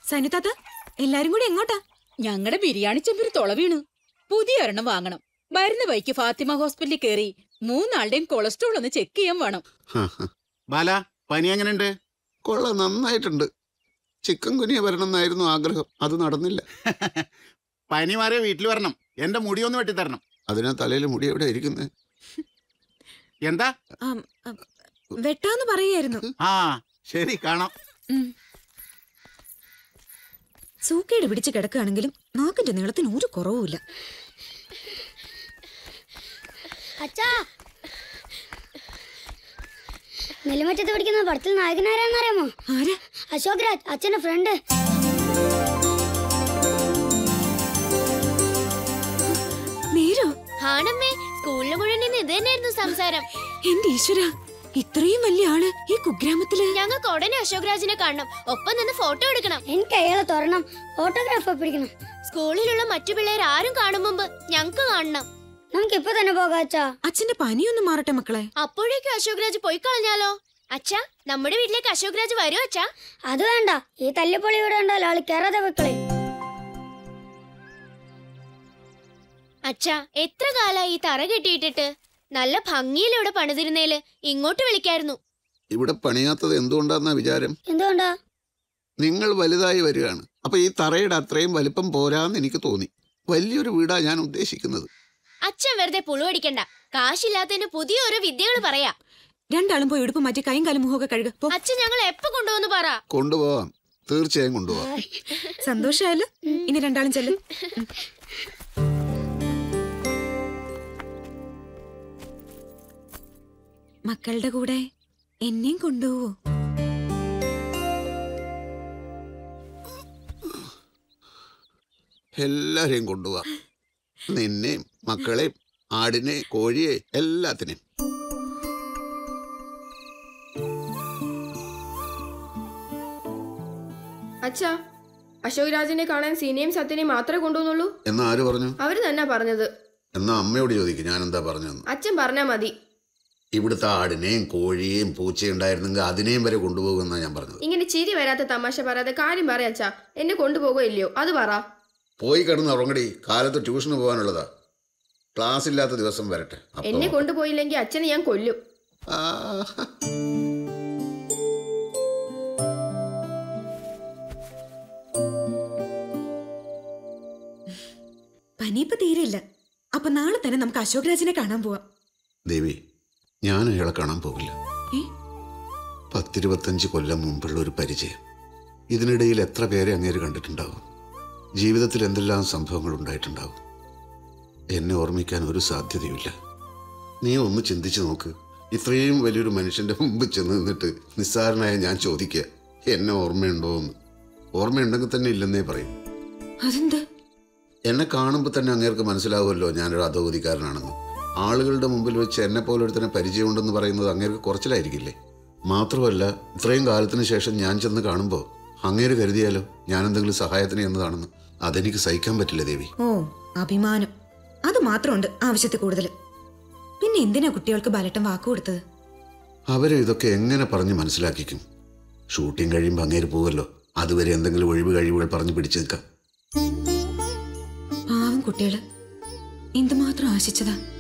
സനുതാത്ത എല്ലാരും കൂടി എങ്ങോട്ടാ ഞങ്ങളുടെ ബിരിയാണി ചെമ്പൊരു തുള വീണു പുതിയ ഒരെണ്ണം വാങ്ങണം വരുന്ന വൈക്ക് ഫാത്തിമ ഹോസ്പിറ്റലിൽ കയറി മൂന്നാളുടെയും കൊളസ്ട്രോൾ ഒന്ന് ചെക്ക് ചെയ്യാൻ വേണം ബാല പനി എങ്ങനെയുണ്ട് കൊള്ള നന്നായിട്ടുണ്ട് ചിക്കൻ കുനിയ വരണമെന്നായിരുന്നു ആഗ്രഹം അത് നടന്നില്ല പനി മാറിയ വീട്ടിൽ വരണം എന്റെ മുടി ഒന്ന് വെട്ടിത്തരണം അതിനാ തലയിൽ മുടി എവിടെ ഇരിക്കുന്നത് എന്താ ആം, ആ, വെട്ടാന്ന് പറയായിരുന്നു ആ ശരി കാണാം ഉം. സൂക്കേട് പിടിച്ച് കിടക്കുകയാണെങ്കിലും നാക്കിന്റെ നീളത്തിന് ഒരു കുറവുമില്ല അച്ഛാ നെല്ലിമറ്റത്ത് പഠിക്കുന്ന പടത്തിൽ നായകനാരാന്നറിയാമോ ആരാ അശോക് രാജ് അച്ഛന്റെ ഫ്രണ്ട് നേരോ ആണമ്മേ സ്കൂളിൽ മുഴുവൻ ഇന്ന് ഇത് തന്നെയായിരുന്നു സംസാരം എന്റെ ഈശ്വര ഇത്രയും വലിയ ആള് ഈ കുഗ്രാമത്തില് ഞങ്ങൾക്ക് ഉടനെ അശോക് രാജിനെ കാണണം ഒപ്പം നിന്ന് ഫോട്ടോ എടുക്കണം എനിക്ക് അയാളെ തുറണം ഓട്ടോഗ്രാഫ് പിടിക്കണം സ്കൂളിലുള്ള മറ്റു പിള്ളേർ ആരും കാണും മുമ്പ് ഞങ്ങൾക്ക് കാണണം നമുക്ക് ഇപ്പൊ തന്നെ പോകാം അച്ഛാ അച്ഛന്റെ പനിയൊന്നും മാറട്ടെ മക്കളെ അപ്പോഴേക്കും അശോക് രാജ് പോയി കളഞ്ഞാലോ അച്ഛാ നമ്മുടെ വീട്ടിലേക്ക് അശോക് രാജ് വരുമോ അച്ഛാ അത് വേണ്ട ഈ തല്ലിപ്പൊളി ഇവിടെ ഉണ്ടല്ലോ ആള് കയറാതെ വെക്കളെ അച്ഛാ എത്ര കാലായി ഈ തറ കെട്ടിയിട്ടിട്ട് നല്ല ഭംഗിയിൽ ഇവിടെ പണിതിരുന്നേല് ഇങ്ങോട്ട് വിളിക്കായിരുന്നു ഇവിടെ പണിയാത്തത് എന്തുകൊണ്ടാന്നാ വിചാരം എന്തുകൊണ്ടാ നിങ്ങൾ വലുതായി വരികയാണ് അപ്പൊ ഈ തറയുടെ അത്രയും വലിപ്പം പോരാന്ന് എനിക്ക് തോന്നി വലിയൊരു വീടാ ഞാൻ ഉദ്ദേശിക്കുന്നത് അച്ഛൻ വെറുതെ പുളുവടിക്കണ്ട കാശില്ലാത്തതിന് പുതിയ ഓരോ വിദ്യകൾ പറയാ രണ്ടാളും പോയി ഉടുപ്പ് മാറ്റി കൈയും കാലും മുഖമൊക്കെ കഴുക പോ അച്ഛൻ ഞങ്ങൾ എപ്പോ കൊണ്ടുവന്ന് പറ കൊണ്ടുപോവാം തീർച്ചയായും കൊണ്ടുപോവാം സന്തോഷായല്ലോ ഇനി രണ്ടാളും ചെല്ലും മക്കളുടെ കൂടെ എന്നെയും കൊണ്ടുപോവോ എല്ലാരെയും കൊണ്ടുപോവാം നിന്നെയും മക്കളെയും ആടിനെ കോഴിയെ എല്ലാത്തിനെയും അച്ഛാ അശോക് രാജിനെ കാണാൻ സീനയും സത്യനെയും മാത്രമേ കൊണ്ടുവന്നുള്ളൂ എന്നാ ആര് പറഞ്ഞു അവര് തന്നെ പറഞ്ഞത് എന്നാ അമ്മയോട് ചോദിക്കും ഞാൻ എന്താ പറഞ്ഞതെന്ന് അച്ഛൻ പറഞ്ഞാ മതി ഇവിടുത്തെ ആടിനെയും കോഴിയെയും പൂച്ചയും ഉണ്ടായിരുന്നെങ്കിൽ അതിനെയും വരെ കൊണ്ടുപോകുമെന്നാ ഞാൻ പറഞ്ഞത് ഇങ്ങനെ ചിരി വരാത്ത തമാശ പറയാതെ കാര്യം പറയാ അച്ഛാ എന്നെ കൊണ്ടുപോകോ ഇല്ലയോ അത് പറ പോയി കിടന്ന് ഉറങ്ങടി കാലത്ത് ട്യൂഷന് പോകാനുള്ളതാ ക്ലാസ് ഇല്ലാത്ത ദിവസം വരട്ടെ അപ്പൊ എന്നെ കൊണ്ടുപോയില്ലെങ്കിൽ അച്ഛനെ ഞാൻ കൊല്ലും ആ, പനിയിപ്പ് തീരെയില്ല അപ്പൊ നാളെ തന്നെ നമുക്ക് അശോക് രാജിനെ കാണാൻ പോവാം ദേവി ഞാൻ അയാളെ കാണാൻ പോകില്ല ഏ പത്തിരുപത്തഞ്ച് കൊല്ലം മുമ്പുള്ള ഒരു പരിചയം ഇതിനിടയിൽ എത്ര പേരെ അങ്ങേര് കണ്ടിട്ടുണ്ടാവും ജീവിതത്തിൽ എന്തെല്ലാം സംഭവങ്ങൾ ഉണ്ടായിട്ടുണ്ടാവും എന്നെ ഓർമ്മിക്കാൻ ഒരു സാധ്യതയുമില്ല നീ ഒന്ന് ചിന്തിച്ചു നോക്ക് ഇത്രയും വലിയൊരു മനുഷ്യന്റെ മുമ്പ് ചെന്ന് നിന്നിട്ട് നിസ്സാരനായ ഞാൻ ചോദിക്കുക എന്നെ ഓർമ്മയുണ്ടോ എന്ന് ഓർമ്മയുണ്ടെങ്കിൽ തന്നെ ഇല്ലെന്നേ പറയും അതെന്ത് എന്നെ കാണുമ്പോൾ തന്നെ അങ്ങേർക്ക് മനസ്സിലാവുമല്ലോ ഞാനൊരു അധോഗതിക്കാരനാണെന്ന് ആളുകളുടെ മുമ്പിൽ വെച്ച് എന്നെ പോലെ ഒരുത്തനെ പരിചയമുണ്ടെന്ന് പറയുന്നത് അങ്ങേർക്ക് കുറച്ചിലായിരിക്കില്ലേ മാത്രമല്ല ഇത്രയും കാലത്തിന് ശേഷം ഞാൻ ചെന്ന് കാണുമ്പോൾ അങ്ങേര് കരുതിയാലോ ഞാൻ എന്തെങ്കിലും സഹായത്തിന് എന്നതാണെന്ന് അതെനിക്ക് സഹിക്കാൻ പറ്റില്ല ദേവി ഓ അഭിമാനം അത് മാത്രമുണ്ട് ആവശ്യത്തിൽ കൂടുതൽ പിന്നെ എന്തിനാ കുട്ടികൾക്ക് ബാലട്ടം വാക്കു കൊടുത്തത് അവരെ ഇതൊക്കെ എങ്ങനെ പറഞ്ഞ് മനസ്സിലാക്കിക്കും ഷൂട്ടിംഗ് കഴിയുമ്പോൾ അങ്ങേര് പോവല്ലോ അതുവരെ എന്തെങ്കിലും ഒഴിവ് കഴിവുകൾ പറഞ്ഞ് പിടിച്ചു നിൽക്കാം പാവം കുട്ടികള് എന്തുമാത്രം ആശിച്ചതാ